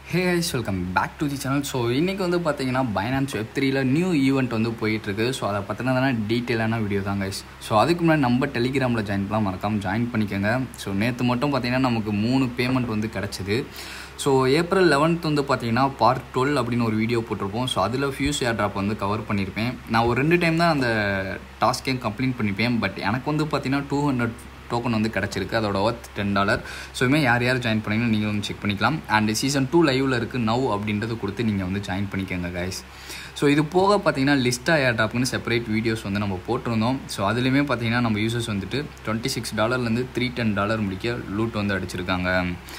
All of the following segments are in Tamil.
hey guys welcome back to the channel so இன்றைக்கி வந்து பார்த்தீங்கன்னா பைனான்ஸ் வெப் த்ரீல நியூ ஈவெண்ட் வந்து போயிட்டுருக்கு ஸோ அதை பற்றினதான டீட்டெயிலான வீடியோ தான் கைஸ் ஸோ அதுக்கு முன்னாடி நம்ம டெலிகிராமில் ஜாயின் பண்ணலாம் மறக்காமல் ஜாயின் பண்ணிக்கோங்க ஸோ நேற்று மட்டும் பார்த்தீங்கன்னா நமக்கு மூணு பேமெண்ட் வந்து கிடச்சிது ஸோ ஏப்ரல் லெவன்த் வந்து பார்த்தீங்கன்னா பார்ட் டுவெல் அப்படின்னு ஒரு வீடியோ போட்டிருப்போம் ஸோ அதில் ஃபியூஸ் ஏர் ட்ராப் வந்து கவர் பண்ணியிருப்பேன் நான் ஒரு ரெண்டு டைம் தான் அந்த டாஸ்க்கையும் கம்ப்ளீட் பண்ணிப்பேன் பட் எனக்கு வந்து பார்த்தீங்கன்னா டூ ஹண்ட்ரட் டோக்கன் வந்து கிடச்சிருக்கு அதோட ஒர்த் டென் டாலர் ஸோ இதுமாதிரி யார் யார் ஜாயின் பண்ணீங்கன்னு நீங்கள் வந்து செக் பண்ணிக்கலாம் அண்ட் சீசன் டூ லைவில் இருக்குது நவ் அப்படின்றது கொடுத்து நீங்கள் வந்து ஜாயின் பண்ணிக்கோங்க கைஸ் ஸோ இது போக பார்த்தீங்கன்னா லிஸ்ட்டாக ஏர் டாப்னு செப்பரேட் வீடியோஸ் வந்து நம்ம போட்டிருந்தோம் ஸோ அதுலேயுமே பார்த்தீங்கன்னா நம்ம யூசர்ஸ் வந்துட்டு டுவெண்ட்டி சிக்ஸ் டாலர்லேருந்து த்ரீ டென் டாலர் முடிக்க லூட் வந்து அடிச்சிருக்காங்க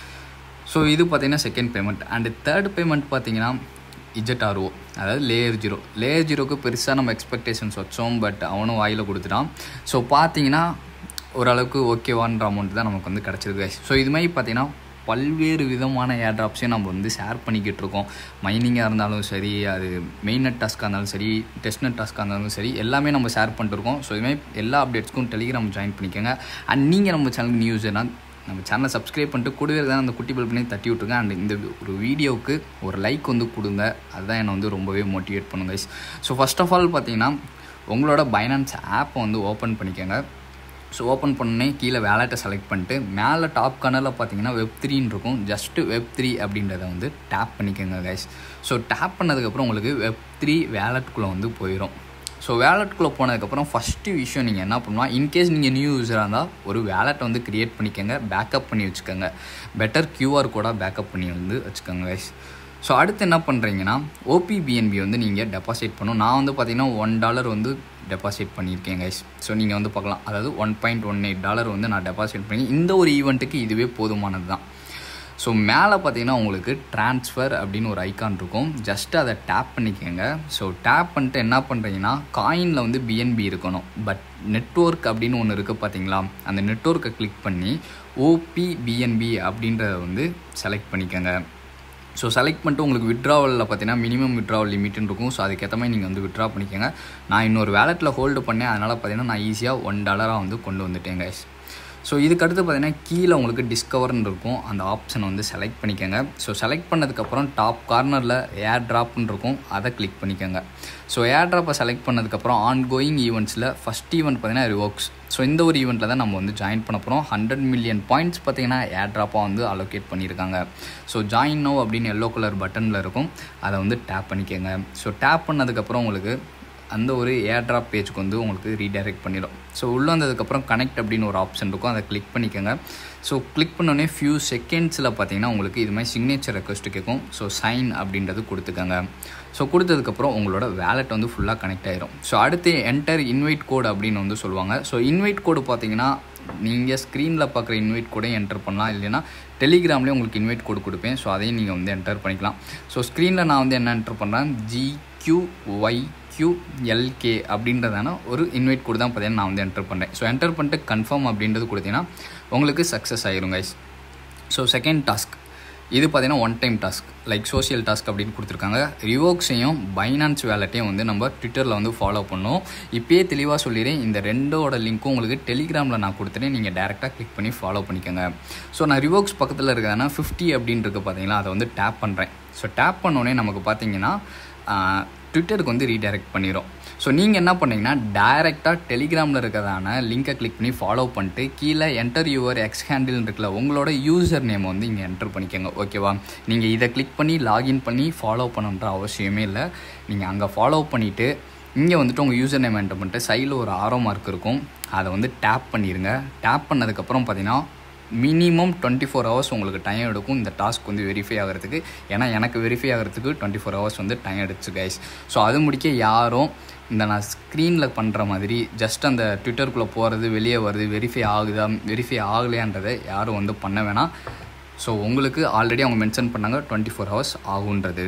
ஸோ இது பார்த்தீங்கன்னா second payment and third payment பார்த்தீங்கன்னா இஜெட்ஆர்ஓ அதாவது லேயர் ஜீரோ லேயர் ஜீரோக்கு பெருசாக நம்ம எக்ஸ்பெக்டேஷன்ஸ் வச்சோம் பட் அவனும் வாயில் கொடுத்துட்டான் ஸோ பார்த்தீங்கன்னா ஓரளவுக்கு ஓகேவான்ற அமௌண்ட் தான் நமக்கு வந்து கிடச்சிருக்கு ஸோ இது மாதிரி பார்த்தீங்கன்னா பல்வேறு விதமான ஏர் ட்ராப்ஸையும் நம்ம வந்து ஷேர் பண்ணிக்கிட்டு இருக்கோம் மைனிங்காக இருந்தாலும் சரி அது மெயின் நெட் டாஸ்க்காக இருந்தாலும் சரி டெஸ்ட் நெட் டாஸ்க்காக இருந்தாலும் சரி எல்லாமே நம்ம ஷேர் பண்ணிட்டுருக்கோம் ஸோ இதுமாதிரி எல்லா அப்டேட்ஸ்க்கும் டெலிகிராம் ஜாயின் பண்ணிக்கோங்க அண்ட் நீங்கள் நம்ம சேனலுக்கு நியூஸ் என்ன நம்ம சேனலை சப்ஸ்கிரைப் பண்ணிட்டு கூடவே தான் அந்த குட்டி பில் பண்ணி தட்டி விட்ருங்க அண்ட் இந்த ஒரு வீடியோவுக்கு ஒரு லைக் வந்து கொடுங்க அதுதான் என்னை வந்து ரொம்பவே மோட்டிவேட் பண்ணுங்க ஸோ ஃபஸ்ட் ஆஃப் ஆல் பார்த்தீங்கன்னா உங்களோட பைனான்ஸ் ஆப்பை வந்து ஓப்பன் பண்ணிக்கோங்க ஸோ ஓப்பன் பண்ணே கீழே வேலட்டை செலக்ட் பண்ணிட்டு மேலே டாப் கனலில் பார்த்தீங்கன்னா வெப் த்ரீன்னு இருக்கும் ஜஸ்ட்டு வெப் த்ரீ அப்படின்றத வந்து டேப் பண்ணிக்கோங்க கைஸ் ஸோ டேப் பண்ணதுக்கப்புறம் உங்களுக்கு வெப் த்ரீ வேலட்குள்ளே வந்து போயிடும் ஸோ வேலட்குள்ளே போனதுக்கப்புறம் ஃபஸ்ட்டு விஷயம் நீங்கள் என்ன பண்ணலாம் இன்கேஸ் நீங்கள் நியூ யூஸராக இருந்தால் ஒரு வேலட் வந்து க்ரியேட் பண்ணிக்கோங்க பேக்கப் பண்ணி வச்சுக்கோங்க பெட்டர் க்யூஆர் கோடாக பேக்கப் பண்ணி வந்து வச்சுக்கோங்க கைஸ் ஸோ அடுத்து என்ன பண்ணுறீங்கன்னா ஓபிபிஎன்பி வந்து நீங்கள் டெபாசிட் பண்ணணும் நான் வந்து பார்த்தீங்கன்னா ஒன் டாலர் வந்து டெபாசிட் பண்ணியிருக்கேன் கைஸ் ஸோ நீங்கள் வந்து பார்க்கலாம் அதாவது one point one eight dollar வந்து நான் டெபாசிட் பண்ணி இந்த ஒரு ஈவெண்ட்டுக்கு இதுவே போதுமானது தான் ஸோ மேலே பார்த்தீங்கன்னா உங்களுக்கு ட்ரான்ஸ்ஃபர் அப்படின்னு ஒரு ஐக்கான் இருக்கும் ஜஸ்ட் அதை டேப் பண்ணிக்கோங்க ஸோ டேப் பண்ணிட்டு என்ன பண்ணுறீங்கன்னா காயினில் வந்து பிஎன்பி இருக்கணும் பட் நெட்ஒர்க் அப்படின்னு ஒன்று இருக்குது பார்த்தீங்களா அந்த நெட்ஒர்க்கை கிளிக் பண்ணி ஓபி பிஎன்பி அப்படின்றத வந்து செலக்ட் பண்ணிக்கோங்க ஸோ செலக்ட் பண்ணிட்டு உங்களுக்கு விட்ராவலில் பார்த்தீங்கன்னா மினிமம் விட்ராவல் லிமிட்னு இருக்கும் ஸோ அதுக்கேற்ற மாதிரி நீங்கள் வந்து விட்ரா பண்ணிக்கோங்க நான் இன்னொரு வேலெட்டில் ஹோல்டு பண்ணேன் அதனால் பார்த்தீங்கன்னா நான் ஈஸியாக ஒன் டாலராக வந்து கொண்டு வந்துட்டேன் கைஸ் ஸோ இதுக்கடுத்து பார்த்தீங்கன்னா கீழே உங்களுக்கு டிஸ்கவர்னு இருக்கும் அந்த ஆப்ஷனை வந்து செலக்ட் பண்ணிக்கோங்க ஸோ செலக்ட் பண்ணதுக்கப்புறம் டாப் கார்னரில் ஏர் ட்ராப்னு இருக்கும் அதை கிளிக் பண்ணிக்கோங்க ஸோ ஏர் ட்ராப்பை செலக்ட் பண்ணதுக்கப்புறம் ஆன் கோயிங் ஈவெண்ட்ஸில் ஃபஸ்ட் ஈவெண்ட் பார்த்தீங்கன்னா ரிவோக்ஸ் ஸோ இந்த ஒரு ஈவெண்ட்டில் தான் நம்ம வந்து ஜாயின் பண்ண போகிறோம் ஹண்ட்ரட் மில்லியன் பாயிண்ட்ஸ் பார்த்தீங்கன்னா ஏர் ட்ராப்பாக வந்து அலோகேட் பண்ணியிருக்காங்க ஸோ ஜாயின் நோ அப்படின்னு எல்லோ கலர் பட்டனில் இருக்கும் அதை வந்து டேப் பண்ணிக்கோங்க ஸோ டேப் பண்ணதுக்கப்புறம் உங்களுக்கு அந்த ஒரு ஏர் ட்ராப் பேஜுக்கு வந்து உங்களுக்கு ரீடைரக்ட் பண்ணிடும் ஸோ உள்ளே வந்ததுக்கப்புறம் கனெக்ட் அப்படின்னு ஒரு ஆப்ஷன் இருக்கும் அதை கிளிக் பண்ணிக்கோங்க ஸோ கிளிக் பண்ணோடனே ஃபியூ செகண்ட்ஸில் பார்த்தீங்கன்னா உங்களுக்கு இது மாதிரி சிக்னேச்சர் ரெக்வஸ்ட் கேட்கும் ஸோ சைன் அப்படின்றது கொடுத்துக்கோங்க ஸோ கொடுத்ததுக்கப்புறம் உங்களோட வேலெட் வந்து ஃபுல்லாக கனெக்ட் ஆயிரும் ஸோ அடுத்து என்டர் இன்வைட் கோடு அப்படின்னு வந்து சொல்லுவாங்க ஸோ இன்வைட் கோடு பார்த்தீங்கன்னா நீங்கள் ஸ்க்ரீனில் பார்க்குற இன்வைட் கோடையும் என்டர் பண்ணலாம் இல்லைன்னா டெலிகிராம்லேயே உங்களுக்கு இன்வைட் கோடு கொடுப்பேன் ஸோ அதையும் நீங்கள் வந்து என்டர் பண்ணிக்கலாம் ஸோ ஸ்க்ரீனில் நான் வந்து என்ன என்டர் பண்ணுறேன் ஜிக்யூஒய் கியூஎல்கே அப்படின்றதான ஒரு இன்வைட் கோடு தான் பார்த்தீங்கன்னா நான் வந்து என்டர் பண்ணுறேன் ஸோ என்டர் பண்ணிட்டு கன்ஃபார்ம் அப்படின்றது கொடுத்தீங்கன்னா உங்களுக்கு சக்ஸஸ் ஆயிரும் கைஸ் ஸோ செகண்ட் டாஸ்க் இது பார்த்தீங்கன்னா one time task like social task அப்படின்னு கொடுத்துருக்காங்க ரிவோக்ஸையும் பைனான்ஸ் வேலட்டையும் வந்து நம்ம ட்விட்டரில் வந்து ஃபாலோ பண்ணோம் இப்போயே தெளிவாக சொல்லிடுறேன் இந்த ரெண்டோட லிங்க்கும் உங்களுக்கு டெலிகிராமில் நான் கொடுத்துட்டேன் நீங்கள் டேரெக்டாக கிளிக் பண்ணி ஃபாலோ பண்ணிக்கோங்க ஸோ நான் ரிவோக்ஸ் பக்கத்தில் இருக்கிறதுனா ஃபிஃப்டி அப்படின்றது பார்த்தீங்களா அதை வந்து டேப் பண்ணுறேன் ஸோ டேப் பண்ணோடனே நமக்கு பார்த்தீங்கன்னா ட்விட்டருக்கு வந்து ரீடைரக்ட் பண்ணிடும் ஸோ நீங்கள் என்ன பண்ணீங்கன்னா டைரெக்டாக டெலிகிராமில் இருக்கிறதான லிங்கை கிளிக் பண்ணி ஃபாலோ பண்ணிட்டு கீழே என்டர் யுவர் எக்ஸ் ஹேண்டில் இருக்குல்ல உங்களோட யூசர் நேம் வந்து இங்கே என்டர் பண்ணிக்கோங்க ஓகேவா நீங்கள் இதை கிளிக் பண்ணி லாகின் பண்ணி ஃபாலோ பண்ணுன்ற அவசியமே இல்லை நீங்கள் அங்கே ஃபாலோ பண்ணிவிட்டு இங்கே வந்துட்டு உங்கள் யூசர் நேம் என்டர் பண்ணிட்டு சைடில் ஒரு ஆரோ மார்க் இருக்கும் அதை வந்து டேப் பண்ணிடுங்க டேப் பண்ணதுக்கப்புறம் பார்த்தீங்கன்னா மினிமம் டுவெண்ட்டி ஃபோர் ஹவர்ஸ் உங்களுக்கு டைம் எடுக்கும் இந்த டாஸ்க் வந்து வெரிஃபை ஆகிறதுக்கு ஏன்னா எனக்கு வெரிஃபை ஆகிறதுக்கு டுவெண்ட்டி ஃபோர் ஹவர்ஸ் வந்து டைம் எடுத்து கைஸ் ஸோ அது முடிக்க யாரும் இந்த நான் ஸ்க்ரீனில் பண்ணுற மாதிரி ஜஸ்ட் அந்த ட்விட்டருக்குள்ளே போகிறது வெளியே வருது வெரிஃபை ஆகுதா வெரிஃபை ஆகலையான்றதை யாரும் வந்து பண்ண வேணாம் ஸோ உங்களுக்கு ஆல்ரெடி அவங்க மென்ஷன் பண்ணாங்க டுவெண்ட்டி ஃபோர் ஹவர்ஸ் ஆகுன்றது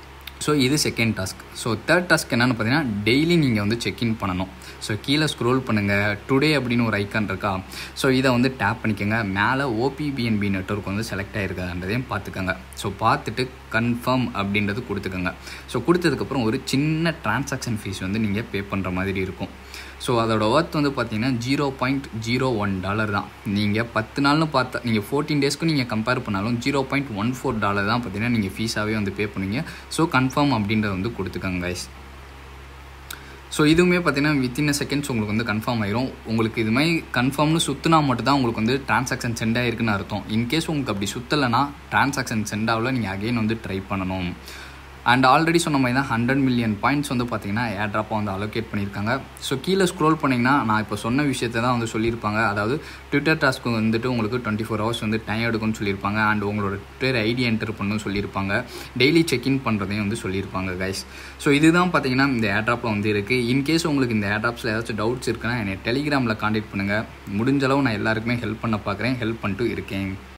ஸோ இது second task so third task என்னென்னு பார்த்தீங்கன்னா டெய்லி நீங்கள் வந்து செக்இன் பண்ணணும் ஸோ கீழே ஸ்க்ரோல் பண்ணுங்கள் டுடே அப்படின்னு ஒரு ஐக்கான் இருக்கா ஸோ இதை வந்து டேப் பண்ணிக்கோங்க மேலே ஓபிபிஎன்பி நெட்ஒர்க் வந்து செலக்ட் ஆகிருக்கான்றதையும் பார்த்துக்கோங்க ஸோ பார்த்துட்டு கன்ஃபார்ம் அப்படின்றது கொடுத்துக்கோங்க ஸோ கொடுத்ததுக்கப்புறம் ஒரு சின்ன டிரான்சாக்ஷன் ஃபீஸ் வந்து நீங்கள் பே பண்ணுற மாதிரி இருக்கும் ஸோ அதோட ஒர்த் வந்து பார்த்தீங்கன்னா zero point zero one dollar தான் நீங்கள் பத்து நாள்னு பார்த்தா நீங்கள் ஃபோர்டீன் டேஸ்க்கு நீங்கள் கம்பேர் பண்ணாலும் zero point one four dollar தான் பார்த்தீங்கன்னா நீங்கள் ஃபீஸாகவே வந்து பே பண்ணுவீங்க ஸோ கன்ஃபார்ம் அப்படின்றத வந்து கொடுத்துக்கோங்க கைஸ் ஸோ இதுவுமே பார்த்தீங்கன்னா வித்தின் செகண்ட்ஸ் உங்களுக்கு வந்து கன்ஃபார்ம் ஆயிரும் உங்களுக்கு இது மாதிரி கன்ஃபார்ம்னு சுற்றினா மட்டும் தான் உங்களுக்கு வந்து ட்ரான்சாக்ஷன் சென்ட் ஆயிருக்குன்னு அர்த்தம் இன்கேஸ் உங்களுக்கு அப்படி சுற்றலைன்னா ட்ரான்சாக்ஷன் சென்ட் ஆகல நீங்கள் அகைன் வந்து ட்ரை பண்ணணும் அண்ட் ஆல்ரெடி சொன்ன மாதிரி தான் ஹண்ட்ரட் மில்லியன் பாயிண்ட்ஸ் வந்து பார்த்தீங்கன்னா ஏர் ட்ராப்பாக வந்து அலோகேட் பண்ணியிருக்காங்க ஸோ கீழே ஸ்க்ரோல் பண்ணிங்கன்னா நான் இப்போ சொன்ன விஷயத்தை தான் வந்து சொல்லியிருப்பாங்க அதாவது ட்விட்டர் டாஸ்க்கு வந்துட்டு உங்களுக்கு டுவெண்ட்டி ஃபோர் ஹவர்ஸ் வந்து டைம் எடுக்கும்னு சொல்லியிருப்பாங்க அண்ட் உங்களோட ட்விட்டர் ஐடி என்டர் பண்ணணும்னு சொல்லியிருப்பாங்க டெய்லி செக்இன் பண்ணுறதையும் வந்து சொல்லியிருப்பாங்க கைஸ் ஸோ இதுதான் பார்த்தீங்கன்னா இந்த ஏர் ட்ராப்பில் வந்து இருக்குது இன்கேஸ் உங்களுக்கு இந்த ஏர் ட்ராப்ஸில் ஏதாச்சும் டவுட்ஸ் இருக்குன்னா என்னை டெலிகிராமில் காண்டாக்ட் பண்ணுங்கள் முடிஞ்ச அளவு நான் எல்லாருக்குமே ஹெல்ப் பண்ண பார்க்குறேன் ஹெல்ப் பண்ணிட்டு இருக்கேன்